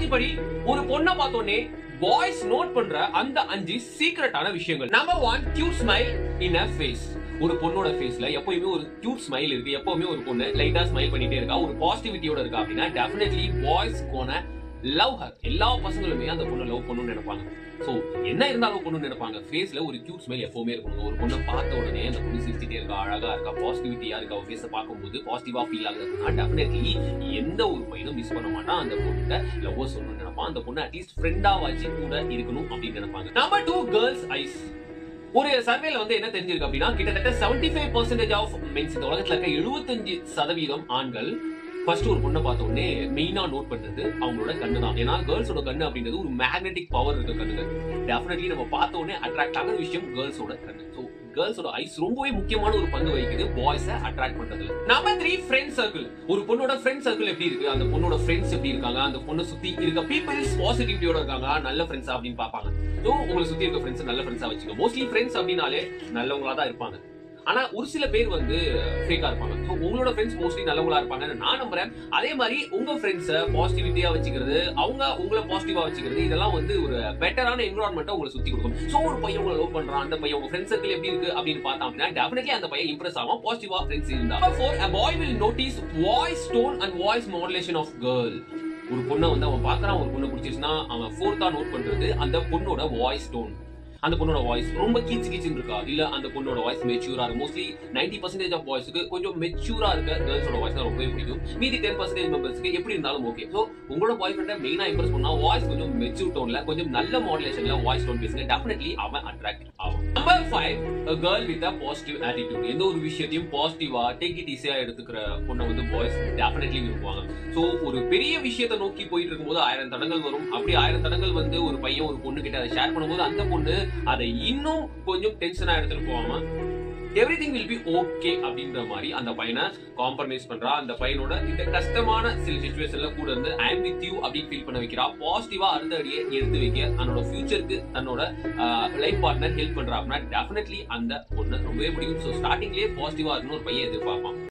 psychology படி ஒரு பொண்ணை பார்த்தோன்னே பாய்ஸ் நோட் பண்ற அந்த அஞ்சு சீக்ரெட்டான விஷயங்கள் number one cute smile in a face ஒரு பொண்ணோட ஃபேஸ்ல எப்பவுமே ஒரு கியூட் ஸ்மைல் இருக்கு எப்பவுமே ஒரு பொண்ணு லைட்டா ஸ்மைல் பண்ணிட்டே இருக்கா ஒரு பாசிட்டிவிட்டியோட இருக்கா அப்படின்னா definitely boys gonna love her எல்லா பசங்களுமே அந்த பொண்ணை லவ் பண்ணணும்னு நினைப்பாங்க சோ என்ன இருந்தாலும் பொண்ணு நினைப்பாங்க ஃபேஸ்ல ஒரு கியூட் ஸ்மைல் எப்பவுமே இருக்கணும் ஒரு பொண்ணை பார்த்த உடனே அந்த பொண்ணு சிரிச்சிட்டே இருக்கா அழகா இருக்கா பாசிட்டிவிட்டியா இருக்கா அவ ஃபேஸை பார்க்கும்போது பாசிட்டிவா ஃபீல் ஆகுதுன்னா டெஃபினெட்லி எந்த ஒரு பையனும் மிஸ் பண்ண மாட்டான் அந்த பொண்ணுகிட்ட லவ் சொல்லணும்னு நினைப்பான் அந்த பொண்ணு அட்லீஸ்ட் ஃப்ரெண்டா வச்சு கூட இருக்கணும் அப்படின்னு நினைப்பாங்க நம்பர் டூ கேர்ள்ஸ் ஐஸ் ஒரு சர்வேல வந்து என்ன தெரிஞ்சிருக்கு அப்படின்னா கிட்டத்தட்ட 75% ஃபைவ் பர்சன்டேஜ் ஆஃப் மென்ஸ் இந்த உலகத்துல இருக்க 75% சதவீதம் ஆண்கள் ஃபர்ஸ்ட் ஒரு பொண்ணை பார்த்த உடனே மெயினா நோட் பண்றது அவங்களோட கண்ணு தான் ஏன்னா கேர்ள்ஸோட கண்ணு அப்படின்றது ஒரு மேக்னெட்டிக் பவர் இருக்க கண்ணுங்க டெஃபினெட்லி நம்ம பார்த்த உடனே அட்ராக்ட் ஆகிற விஷயம் கேர்ள்ஸோட கண்ணு ஸோ கேர்ள்ஸோட ஐஸ் ரொம்பவே முக்கியமான ஒரு பங்கு வகிக்குது பாய்ஸை அட்ராக்ட் பண்றதுல நம்பர் த்ரீ ஃப்ரெண்ட் சர்க்கிள் ஒரு பொண்ணோட ஃப்ரெண்ட் சர்க்கிள் எப்படி இருக்கு அந்த பொண்ணோட ஃப்ரெண்ட்ஸ் எப்படி இருக்காங்க அந்த பொண்ணை சுத்தி இருக்க பீப்பிள்ஸ் பாசிட்டிவிட்டியோட இருக்காங்க நல்ல ஃப்ரெண்ட்ஸ் அப்படின்னு பார்ப்பாங்க ஸோ உங்களை சுத்தி இருக்க ஃப்ரெண்ட்ஸ் நல்ல ஃப்ரெண்ட்ஸா வச்சுக்கோ மோஸ்ட்லி ஃப்ரெண்ட்ஸ் அப்படின்னாலே நல்லவங்களா தான் இருப்பாங்க ஆனா ஒரு சில பேர் வந்து ஃபேக்கா இருப்பாங்க ஸோ உங்களோட ஃப்ரெண்ட்ஸ் மோஸ்ட்லி நல்லவங்களா இருப்பாங்கன்னு நான் நம்புறேன் அதே மாதிரி உங்க ஃப்ரெண்ட்ஸை பாசிட்டிவிட்டியா வச்சுக்கிறது அவங்க உங்களை பாசிட்டிவா வச்சுக்கிறது இதெல்லாம் வந்து ஒரு பெட்டரான என்வரான்மெண்ட்டை உங்களை சுத்தி கொடுக்கும் ஸோ ஒரு பையன் உங்களை லவ் பண்றான் அந்த பையன் உங்க ஃப்ரெண்ட் சர்க்கிள் எப்படி இருக்கு அப்படின்னு பார்த்தா அப்படின்னா டெஃபினெட்லி அந்த பையன் இம்ப்ரெஸ் ஆகும் பாசிட்டிவா ஃப்ரெண்ட்ஸ் இருந்தா four a boy will notice voice tone and voice modulation of girl ஒரு பொண்ணை வந்து அவன் பார்க்கறான் ஒரு பொண்ணை பிடிச்சிருச்சுன்னா அவன் ஃபோர்த்தா நோட் பண்றது அந்த பொண்ணோட வாய்ஸ் டோன் அந்த பொண்ணோட வாய்ஸ் ரொம்ப கீச்சு கீச்சுன்னு இருக்கா இல்ல அந்த பொண்ணோட வாய்ஸ் மெச்சூரா இருக்கு மோஸ்ட்லி நைன்டி பர்சன்டேஜ் ஆஃப் வாய்ஸ்க்கு கொஞ்சம் மெச்சூரா இருக்க கேர்ள்ஸோட வாய்ஸ் தான் ரொம்பவே பிடிக்கும் மீதி டென் பர்சன்டேஜ் மெம்பர்ஸ்க்கு எப்படி இருந்தாலும் ஓகே ஸோ உங்களோட பாய் ஃப்ரெண்டை மெயினா இம்ப்ரெஸ் பண்ணா வாய்ஸ் கொஞ்சம் மெச்சூர் டோன்ல கொஞ்சம் நல்ல மாடுலேஷன்ல வாய்ஸ் டோன் பேசுங்க டெஃபினெட்லி அவன் அட்ராக்ட் ஆகும் number five girl with a positive attitude எந்த ஒரு விஷயத்தையும் பாசிட்டிவா டேக் இட் ஈஸியா எடுத்துக்கிற பொண்ணை வந்து பாய்ஸ் டெஃபினெட்லி விரும்புவாங்க ஸோ ஒரு பெரிய விஷயத்தை நோக்கி போயிட்டு இருக்கும்போது ஆயிரம் தடங்கள் வரும் அப்படி ஆயிரம் தடங்கள் வந்து ஒரு பையன் ஒரு பொண்ணு கிட்ட அதை ஷேர் பண்ணும்போது அந்த பொண்ணு அதை இன்னும் கொஞ்சம் டென்ஷனா எடுத்துட்டு போகாம everything will be okay அப்படின்ற மாதிரி அந்த பையனை காம்ப்ரமைஸ் பண்றா அந்த பையனோட இந்த கஷ்டமான சில சுச்சுவேஷன்ல கூட இருந்து ஐ எம் வித் யூ அப்படின்னு ஃபீல் பண்ண வைக்கிறா பாசிட்டிவா அடுத்த அடியை எடுத்து வைக்க தன்னோட ஃபியூச்சருக்கு தன்னோட லைஃப் பார்ட்னர் ஹெல்ப் பண்றா அப்படின்னா டெஃபினெட்லி அந்த பொண்ணு ரொம்பவே பிடிக்கும் ஸோ ஸ்டார்டிங்லேயே பாசிட்டிவா இருக்கணும் ஒரு பையன் எதிர்பார்ப்பான்